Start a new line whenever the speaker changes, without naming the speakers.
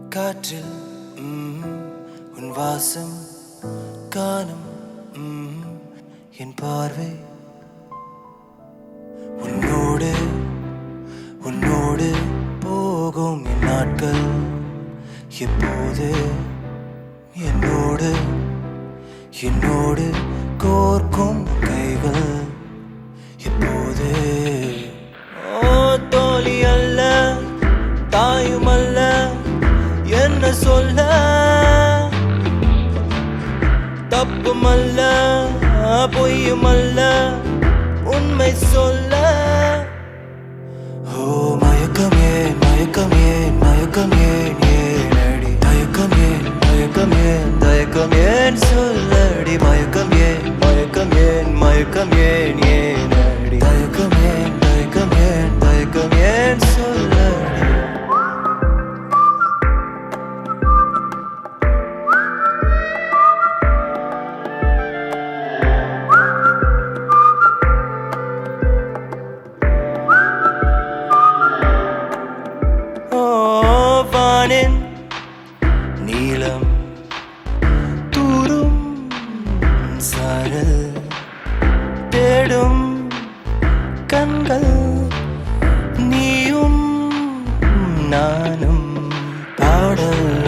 காற்றில் ம், உன் வாசம் காணும் ம், என் பார்வை உன்னோடு உன்னோடு போகும் என் நாட்கள் எப்போது என்னோடு என்னோடு கோர்க்கும் கைகள் எப்போது ஓ தோழி அல்ல தாயும் அல்ல என்ன சொல்ல தப்புமல்ல பொய்யுமல்ல உண்மை சொல்ல ஓ மயக்கம் ஏன் மயக்கம் ஏன் மயக்கம் ஏன் ஏனடி தயக்கம் ஏன் மயக்கம் ஏன் தயக்கம் ஏன் சொல்லடி மயக்கம் ஏன் மயக்கம் ஏன் மயக்கம் ஏன் ஏனடி தயக்கம் ஏன் தயக்கம் ஏன் தயக்கம் ஏன் சொல்லடி ஓ வானின் நீளம் தூரும் சாரல் தேடும் கண்கள் நீயும் நானும் பாடல்